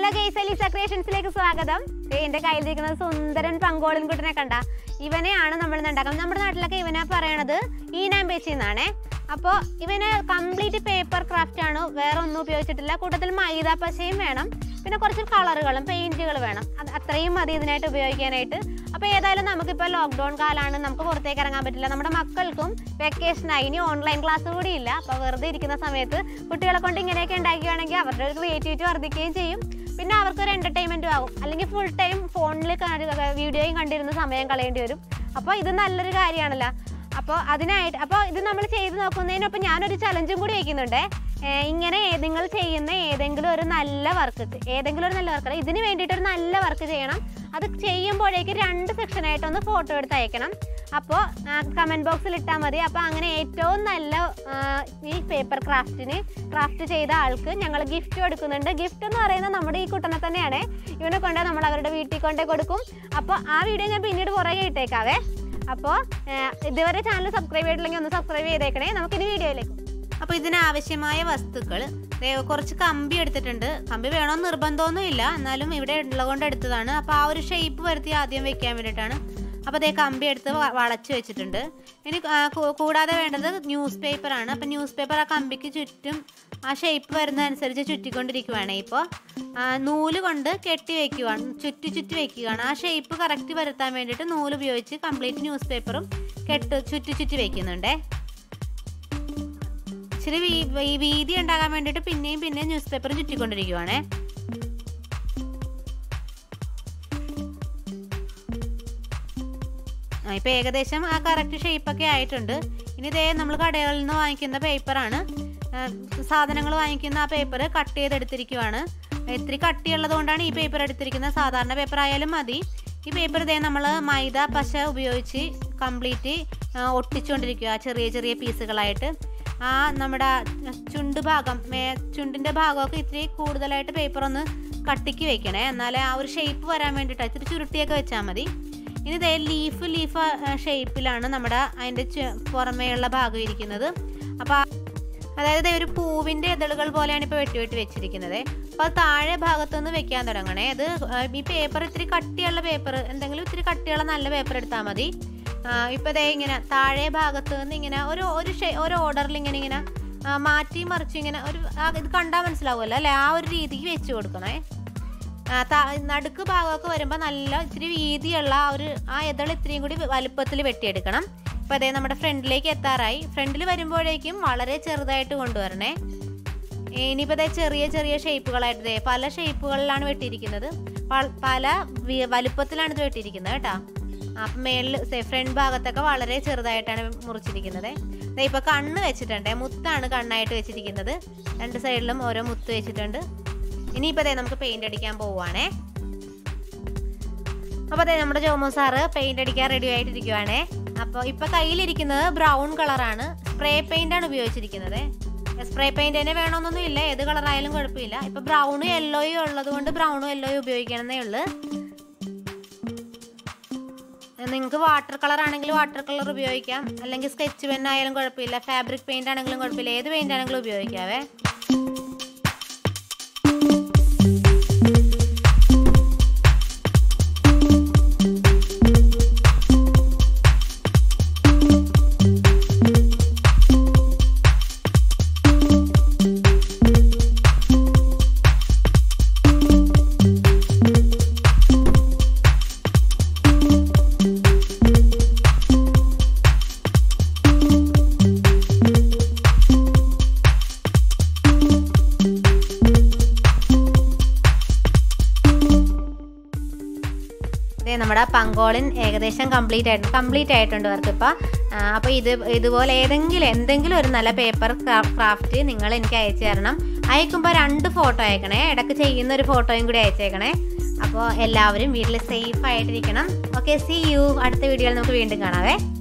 hello guys അലീസ ക്രിയേഷൻസിലേക്ക് സ്വാഗതം ദേ എന്റെ കയ്യിലിരിക്കുന്നത് സുന്ദരൻ പങ്കോളൻ കുട്ടനെ കണ്ട ഇവനെയാണ് നമ്മൾ ഇന്ന് ഉണ്ടാക്കുന്നത് നമ്മുടെ നാട്ടിലൊക്കെ ഇവനെ പറയണത് ഈനാമ്പേച്ചി എന്നാണേ അപ്പോൾ ഇവന് കംപ്ലീറ്റ് പേപ്പർ ക്രാഫ്റ്റ് ആണ് വേറെ ഒന്നും ഉപയോഗിച്ചിട്ടില്ല കൂട്ടത്തിൽ മൈദ പശയും വേണം പിന്നെ കുറച്ച് കളറുകളും പെയിന്റുകൾ വേണം അത് അത്രയും മതി ഇതിനായിട്ട് ഉപയോഗിക്കാനായിട്ട് അപ്പോൾ ഏതായാലും നമുക്കിപ്പോൾ ലോക്ക്ഡൗൺ കാലമാണ് നമുക്ക് പുറത്തേക്ക് ഇറങ്ങാൻ പറ്റില്ല നമ്മുടെ മക്കൾക്കും വെക്കേഷനായി ഇനി ഓൺലൈൻ ക്ലാസ് കൂടി ഇല്ല അപ്പോൾ വെറുതെ ഇരിക്കുന്ന സമയത്ത് കുട്ടികളെ കൊണ്ട് ഇങ്ങനെയൊക്കെ ഉണ്ടാക്കുകയാണെങ്കിൽ അവരുടെ ഒരു ക്രിയേറ്റിവിറ്റി വർദ്ധിക്കുകയും ചെയ്യും പിന്നെ അവർക്കൊരു എൻ്റർടൈൻമെൻറ്റും ആകും അല്ലെങ്കിൽ ഫുൾ ടൈം ഫോണിൽ വീഡിയോയും കണ്ടിരുന്ന് സമയം കളയേണ്ടി വരും അപ്പോൾ ഇത് നല്ലൊരു കാര്യമാണല്ലോ അപ്പോൾ അതിനായിട്ട് അപ്പോൾ ഇത് നമ്മൾ ചെയ്ത് നോക്കുന്നതിനൊപ്പം ഞാനൊരു ചലഞ്ചും കൂടി വയ്ക്കുന്നുണ്ട് ഇങ്ങനെ ഏ- നിങ്ങൾ ചെയ്യുന്ന ഏതെങ്കിലും ഒരു നല്ല വർക്ക് ഏതെങ്കിലും ഒരു നല്ല വർക്ക് ഇതിന് വേണ്ടിയിട്ട് ഒരു നല്ല വർക്ക് ചെയ്യണം അത് ചെയ്യുമ്പോഴേക്ക് രണ്ട് സെക്ഷനായിട്ടൊന്ന് ഫോട്ടോ എടുത്ത് അയക്കണം അപ്പോൾ കമൻറ്റ് ബോക്സിൽ ഇട്ടാൽ മതി അപ്പോൾ അങ്ങനെ ഏറ്റവും നല്ല ആ, ഈ പേപ്പർ ക്രാഫ്റ്റിന് ക്രാഫ്റ്റ് ചെയ്ത ആൾക്ക് ഞങ്ങൾ ഗിഫ്റ്റ് കൊടുക്കുന്നുണ്ട് ഗിഫ്റ്റ് എന്ന് പറയുന്നത് നമ്മുടെ ഈ കുട്ടനെ തന്നെയാണ് ഇവനെ കൊണ്ട് നമ്മൾ അവരുടെ വീട്ടിൽ കൊണ്ടേ കൊടുക്കും അപ്പോൾ ആ വീഡിയോ ഞാൻ പിന്നീട് പുറകെ ഇട്ടേക്കാവേ അപ്പോൾ ഇതുവരെ ചാനൽ സബ്സ്ക്രൈബ് ചെയ്തിട്ടില്ലെങ്കിൽ ഒന്ന് സബ്സ്ക്രൈബ് ചെയ്തേക്കണേ നമുക്കിനി വീഡിയോയിലേക്ക് അപ്പോൾ ഇതിനാവശ്യമായ വസ്തുക്കൾ ദേ കുറച്ച് കമ്പി എടുത്തിട്ടുണ്ട് കമ്പി വേണമെന്ന് നിർബന്ധമൊന്നുമില്ല എന്നാലും ഇവിടെ ഉള്ളതുകൊണ്ട് എടുത്തതാണ് അപ്പോൾ ആ ഒരു ഷേപ്പ് വരുത്തി ആദ്യം വെക്കാൻ വേണ്ടിയിട്ടാണ് അപ്പോൾ അതേ കമ്പി എടുത്ത് വ- വളച്ച് വെച്ചിട്ടുണ്ട് ഇനി ആ, കൂ- കൂടാതെ വേണ്ടത് ന്യൂസ് പേപ്പറാണ് അപ്പോൾ ന്യൂസ് പേപ്പർ ആ കമ്പിക്ക് ചുറ്റും ആ ഷേപ്പ് വരുന്നതനുസരിച്ച് ചുറ്റിക്കൊണ്ടിരിക്കുവാണ് ഇപ്പോൾ നൂല് കൊണ്ട് കെട്ടി വെക്കുവാണ് ചുറ്റി ചുറ്റി വെക്കുകയാണ് ആ ഷേപ്പ് കറക്റ്റ് വരുത്താൻ വേണ്ടിയിട്ട് നൂല് ഉപയോഗിച്ച് കംപ്ലീറ്റ് ന്യൂസ് പേപ്പറും കെട്ട് ചുറ്റി ചുറ്റി വെക്കുന്നുണ്ടേ ഇച്ചിരി വീ- വീ- വീതി ഉണ്ടാകാൻ വേണ്ടിയിട്ട് പിന്നെയും പിന്നെയും ന്യൂസ് പേപ്പർ ചുറ്റിക്കൊണ്ടിരിക്കുവാണേ ആ ഇപ്പം ഏകദേശം ആ കറക്റ്റ് ഷേപ്പൊക്കെ ആയിട്ടുണ്ട് ഇനി ഇതേ നമ്മൾ കടകളിൽ നിന്ന് വാങ്ങിക്കുന്ന പേപ്പറാണ് സാധനങ്ങൾ വാങ്ങിക്കുന്ന ആ പേപ്പർ കട്ട് ചെയ്തെടുത്തിരിക്കുവാണ് ഇത്തിരി കട്ടിയുള്ളത് കൊണ്ടാണ് ഈ പേപ്പർ എടുത്തിരിക്കുന്നത് സാധാരണ പേപ്പർ ആയാലും മതി ഈ പേപ്പർ ഇതേ നമ്മൾ മൈദ പശ ഉപയോഗിച്ച് കംപ്ലീറ്റ് ഒട്ടിച്ചുകൊണ്ടിരിക്കുക ചെറിയ ചെറിയ പീസുകളായിട്ട് ആ നമ്മുടെ ചുണ്ട് ഭാഗം മേ ചുണ്ടിൻ്റെ ഭാഗമൊക്കെ ഇത്തിരി കൂടുതലായിട്ട് പേപ്പർ ഒന്ന് കട്ടിക്ക് വെക്കണേ എന്നാലേ ആ ഒരു ഷേപ്പ് വരാൻ വേണ്ടിയിട്ട് ഇത്തിരി ചുരുട്ടിയൊക്കെ വെച്ചാൽ മതി ഇനി ഇതേ ലീഫ് ലീഫ് ഷേപ്പിലാണ് നമ്മുടെ അതിൻ്റെ ചു- പുറമേയുള്ള ഭാഗം ഇരിക്കുന്നത് അപ്പോൾ അതായത് ദേ ഒരു പൂവിൻ്റെ ഇതളുകൾ പോലെയാണ് ഇപ്പോൾ വെട്ടി വെട്ടി വെച്ചിരിക്കുന്നത് അപ്പോൾ താഴെ ഭാഗത്തുനിന്ന് വെക്കാൻ തുടങ്ങണേ അത് ആ, ഈ പേപ്പർ ഇത്തിരി കട്ടിയുള്ള പേപ്പർ എന്തെങ്കിലും ഇത്തിരി കട്ടിയുള്ള നല്ല പേപ്പർ എടുത്താൽ മതി ഇപ്പോൾ ദേ ഇങ്ങനെ താഴെ ഭാഗത്ത് നിന്ന് ഇങ്ങനെ ഒരു ഒരു ഷേ ഒരു ഓർഡറിൽ ഇങ്ങനെ ഇങ്ങനെ ആ, മാറ്റി മറിച്ച് ഇങ്ങനെ ഒരു ആ, ഇത് കണ്ടാൽ മനസ്സിലാവുമല്ലോ അല്ലേ ആ ഒരു രീതിക്ക് വെച്ച് കൊടുക്കണേ ആ, ത- നടുക്ക് ഭാഗമൊക്കെ വരുമ്പോൾ നല്ല ഇത്തിരി വീതിയുള്ള ആ ഒരു ആ ഇതൾ ഇത്രയും കൂടി വലുപ്പത്തിൽ വെട്ടിയെടുക്കണം അപ്പോൾ അതേ നമ്മുടെ ഫ്രണ്ടിലേക്ക് എത്താറായി ഫ്രണ്ടിൽ വരുമ്പോഴേക്കും വളരെ ചെറുതായിട്ട് കൊണ്ടുവരണേ ഇനിയിപ്പോൾ ദേ ചെറിയ ചെറിയ ഷേപ്പുകളായിട്ട് ദേ പല ഷേപ്പുകളിലാണ് വെട്ടിയിരിക്കുന്നത് പ- പല വി- വലുപ്പത്തിലാണ് ഇത് വെട്ടിയിരിക്കുന്നത് കേട്ടോ അപ്പം മേളിൽ ഫ്രണ്ട് ഭാഗത്തൊക്കെ വളരെ ചെറുതായിട്ടാണ് മുറിച്ചിരിക്കുന്നത് ദേ ഇപ്പോൾ കണ്ണ് വെച്ചിട്ടുണ്ട് മുത്താണ് കണ്ണായിട്ട് വെച്ചിരിക്കുന്നത് രണ്ട് സൈഡിലും ഓരോ മുത്ത് വെച്ചിട്ടുണ്ട് ഇനിയിപ്പോൾ ദേ നമുക്ക് പെയിന്റ് അടിക്കാൻ പോവുകയാണേ അപ്പോൾ അതെ നമ്മുടെ ജോമോ സാറ് പെയിന്റ് അടിക്കാൻ റെഡി ആയിട്ടിരിക്കുവാണേ അപ്പോൾ ഇപ്പോൾ കയ്യിലിരിക്കുന്നത് ബ്രൗൺ കളറാണ് സ്പ്രേ പെയിന്റ് ആണ് ഉപയോഗിച്ചിരിക്കുന്നത് സ്പ്രേ പെയിന്റ് തന്നെ വേണമെന്നൊന്നും ഇല്ല ഏത് കളറായാലും കുഴപ്പമില്ല ഇപ്പോൾ ബ്രൗണും യെല്ലോയും ഉള്ളത് കൊണ്ട് ബ്രൗണും യെല്ലോയും ഉപയോഗിക്കണമെന്നേ ഉള്ളൂ നിങ്ങൾക്ക് വാട്ടർ കളർ ആണെങ്കിൽ വാട്ടർ കളർ ഉപയോഗിക്കാം അല്ലെങ്കിൽ സ്കെച്ച് പെൻ ആയാലും കുഴപ്പമില്ല ഫാബ്രിക് പെയിന്റ് ആണെങ്കിലും കുഴപ്പമില്ല ഏത് പെയിന്റ് ആണെങ്കിലും ഉപയോഗിക്കാവേ ദേ നമ്മുടെ പങ്കോളിൻ ഏകദേശം കംപ്ലീറ്റ് ആയിട്ടുണ്ട് കംപ്ലീറ്റ് ആയിട്ടുണ്ട് അവർക്ക് ഇപ്പോൾ അപ്പോൾ ഇത് ഇതുപോലെ ഏതെങ്കിലും എന്തെങ്കിലും ഒരു നല്ല പേപ്പർ ക്രാഫ്റ്റ് നിങ്ങൾ എനിക്ക് അയച്ചു തരണം അയക്കുമ്പോൾ രണ്ട് ഫോട്ടോ അയക്കണേ ഇടയ്ക്ക് ചെയ്യുന്ന ഒരു ഫോട്ടോയും കൂടി അയച്ചേക്കണേ അപ്പോൾ എല്ലാവരും വീട്ടിൽ സേഫ് ആയിട്ടിരിക്കണം ഓക്കെ സി യു അടുത്ത വീഡിയോയിൽ നമുക്ക് വീണ്ടും കാണാവേ